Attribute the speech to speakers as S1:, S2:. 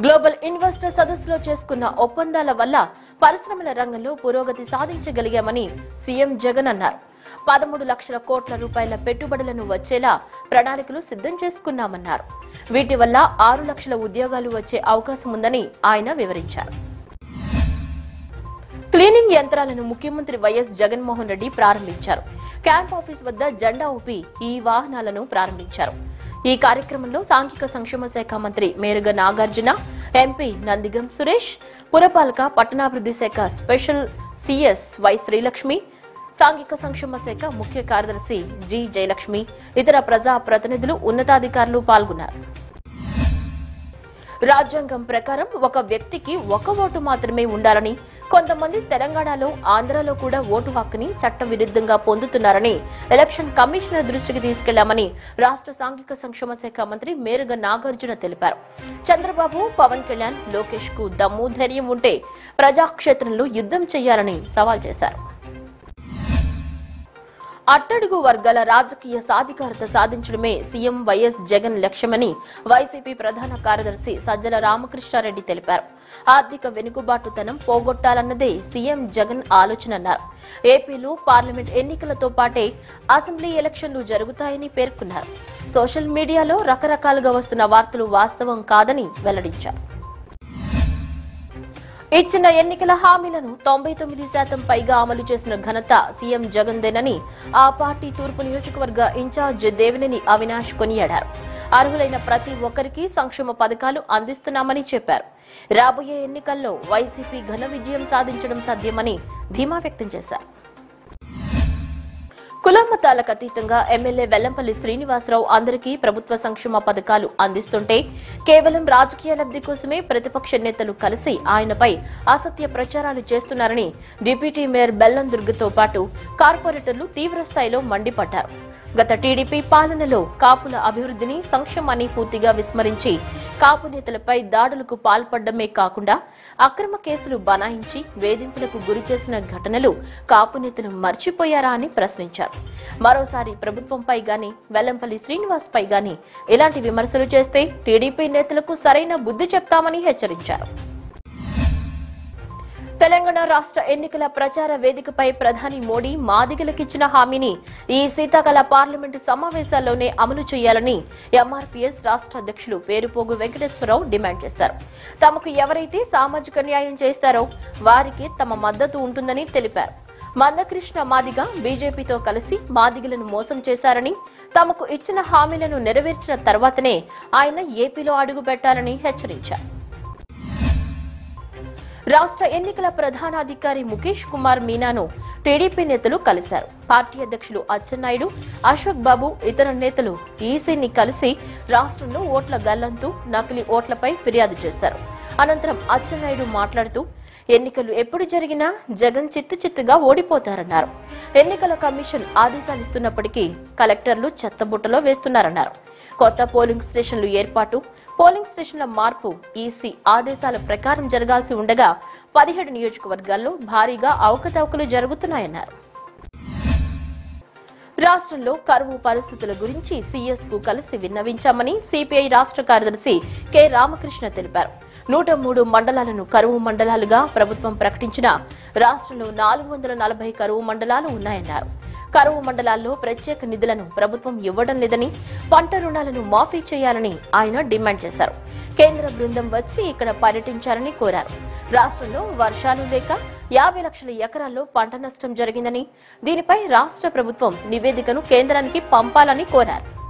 S1: global investor సదస్సులో చేసుకున్న ఒప్పందాల వల్ల పరిశ్రమల రంగంలో పురోగతి సాధించగలిగామని సీఎం జగన్ అన్నారు పదమూడు లక్షల కోట్ల రూపాయల పెట్టుబడులను వచ్చేలా ప్రణాళికలు సిద్ధం చేసుకున్నామన్నారు వీటి వల్ల ఆరు లక్షల ఉద్యోగాలు వచ్చే అవకాశం ఉందని ఆయన వివరించారు క్లీనింగ్ యంత్రాలను ముఖ్యమంత్రి వైఎస్ జగన్మోహన్ రెడ్డి ప్రారంభించారు క్యాంప్ ఆఫీస్ వద్ద జెండా ఊపి ఈ వాహనాలను ప్రారంభించారు ఈ కార్యక్రమంలో సాంఘిక సంక్షేమ శాఖ మంత్రి మేరుగ నాగార్జున ఎంపీ నందిగం సురేష్ పురపాలక పట్టణాభివృద్ధి శాఖ స్పెషల్ సిఎస్ వై శ్రీలక్ష్మి సాంఘిక సంక్షేమ శాఖ ముఖ్య కార్యదర్శి జి జయలక్ష్మి ఇతర ప్రజా ప్రతినిధులు ఉన్నతాధికారులు పాల్గొన్నారు రాజ్యాంగం ప్రకారం ఒక వ్యక్తికి ఒక ఓటు మాత్రమే ఉండాలని కొంతమంది తెలంగాణలో ఆంధ్రాలో కూడా ఓటు హక్కుని చట్ట విరుద్ధంగా పొందుతున్నారని ఎలక్షన్ కమిషనర్ దృష్టికి తీసుకెళ్లామని రాష్ట్ర సాంఘిక సంక్షేమ శాఖ మంత్రి మేరుగ నాగార్జున తెలిపారు చంద్రబాబు పవన్ కళ్యాణ్ లోకేష్ కు దమ్ము ధైర్యం ఉంటే ప్రజాక్షేత్రంలో యుద్ధం చేయాలని సవాల్ చేశారు అట్టడుగు వర్గాల రాజకీయ సాధికారత సాధించడమే సీఎం వైఎస్ జగన్ లక్ష్యమని వైసీపీ ప్రధాన కార్యదర్శి సజ్జల రామకృష్ణారెడ్డి తెలిపారు ఆర్థిక వెనుకబాటుతనం పోగొట్టాలన్నదే సీఎం జగన్ ఆలోచనన్నారు ఏపీలో పార్లమెంట్ ఎన్నికలతో పాటే అసెంబ్లీ ఎలక్షన్లు జరుగుతాయని పేర్కొన్నారు సోషల్ మీడియాలో రకరకాలుగా వస్తున్న వార్తలు వాస్తవం కాదని వెల్లడించారు ఇచ్చిన ఎన్నికల హామీలను తొంభై తొమ్మిది శాతం పైగా అమలు చేసిన ఘనత సీఎం జగన్దేనని ఆ పార్టీ తూర్పు నియోజకవర్గ ఇన్ఛార్జ్ దేవినేని అవినాష్ కొనియాడారు అర్హులైన ప్రతి ఒక్కరికి సంక్షేమ పథకాలు అందిస్తున్నామని చెప్పారు రాబోయే ఎన్నికల్లో వైసీపీ ఘన విజయం సాధించడం తథ్యమని ధీమా వ్యక్తం చేశారు కులం మతాలకు అతీతంగా ఎమ్మెల్యే వెల్లంపల్లి శ్రీనివాసరావు అందరికీ ప్రభుత్వ సంక్షేమ పథకాలు అందిస్తుంటే కేవలం రాజకీయ లబ్ధి కోసమే ప్రతిపక్ష నేతలు కలిసి ఆయనపై అసత్య ప్రచారాలు చేస్తున్నారని డిప్యూటీ మేయర్ బెల్లం దుర్గతో పాటు కార్పొరేటర్లు తీవ్ర స్థాయిలో మండిపడ్డారు గత టీడీపీ పాలనలో కాపుల అభివృద్ధిని సంక్షేమాన్ని పూర్తిగా విస్మరించి కాపు నేతలపై దాడులకు పాల్పడమే కాకుండా అక్రమ కేసులు బనాయించి వేధింపులకు గురి చేసిన ఘటనలు కాపు నేతలు మర్చిపోయారా అని ప్రశ్నించారు మరోసారి ప్రభుత్వంపై గాని వెల్లంపల్లి శ్రీనివాస్ పై గాని ఇలాంటి విమర్శలు చేస్తే టీడీపీ నేతలకు సరైన బుద్ధి చెప్తామని హెచ్చరించారు తెలంగాణ రాష్ట్ర ఎన్నికల ప్రచార వేదికపై ప్రధాని మోడీ మాదిగలకిచ్చిన హామీని ఈ శీతాకాల పార్లమెంటు సమావేశాల్లోనే అమలు చేయాలని ఎంఆర్పీఎస్ రాష్ట్ర అధ్యక్షులు పేరుపోగు వెంకటేశ్వరరావు డిమాండ్ చేశారు తమకు ఎవరైతే సామాజిక న్యాయం చేస్తారో వారికి తమ మద్దతు ఉంటుందని తెలిపారు మందకృష్ణ మాదిగ బీజేపీతో కలిసి మాదిగలను మోసం చేశారని తమకు ఇచ్చిన హామీలను నెరవేర్చిన తర్వాతనే ఆయన ఏపీలో అడుగు పెట్టాలని హెచ్చరించారు రాష్ట్ర ఎన్నికల ప్రధానాధికారి ముఖేష్ కుమార్ మీనాను టీడీపీ నేతలు కలిశారు పార్టీ అధ్యక్షులు అచ్చెన్నాయుడు అశోక్ బాబు ఇతర నేతలు ఈసీని కలిసి రాష్ట్రంలో ఓట్ల గల్లంతు నకిలీ ఓట్లపై ఫిర్యాదు చేశారు అనంతరం అచ్చెన్నాయుడు మాట్లాడుతూ ఎన్నికలు ఎప్పుడు జరిగినా జగన్ చిత్తు చిత్తుగా ఓడిపోతారన్నారు ఎన్నికల కమిషన్ ఆదేశాలు ఇస్తున్నప్పటికీ కలెక్టర్లు చెత్తబుట్టలో వేస్తున్నారన్నారు కొత్త పోలింగ్ స్టేషన్లు ఏర్పాటు పోలింగ్ స్టేషన్ల మార్పు ఈసీ ఆదేశాల ప్రకారం జరగాల్సి ఉండగా పదిహేడు నియోజకవర్గాల్లో భారీగా అవకతవకలు జరుగుతున్నాయన్నారు రాష్ట్రంలో కరువు పరిస్థితుల గురించి సీఎస్ కు కలిసి విన్నవించామని సిపిఐ రాష్ట్ర కార్యదర్శి కె రామకృష్ణ తెలిపారు నూట మూడు మండలాలను కరువు మండలాలుగా ప్రభుత్వం ప్రకటించిన రాష్ట్రంలో నాలుగు వందల నలభై కరువు మండలాలు ఉన్నాయన్నారు కరువు మండలాల్లో ప్రత్యేక నిధులను ప్రభుత్వం ఇవ్వడం లేదని పంట రుణాలను మాఫీ చేయాలని ఆయన డిమాండ్ చేశారు కేంద్ర బృందం వచ్చి ఇక్కడ పర్యటించాలని కోరారు రాష్ట్రంలో వర్షాలు లేక యాభై లక్షల ఎకరాల్లో పంట నష్టం జరిగిందని దీనిపై రాష్ట్ర ప్రభుత్వం నివేదికను కేంద్రానికి పంపాలని కోరారు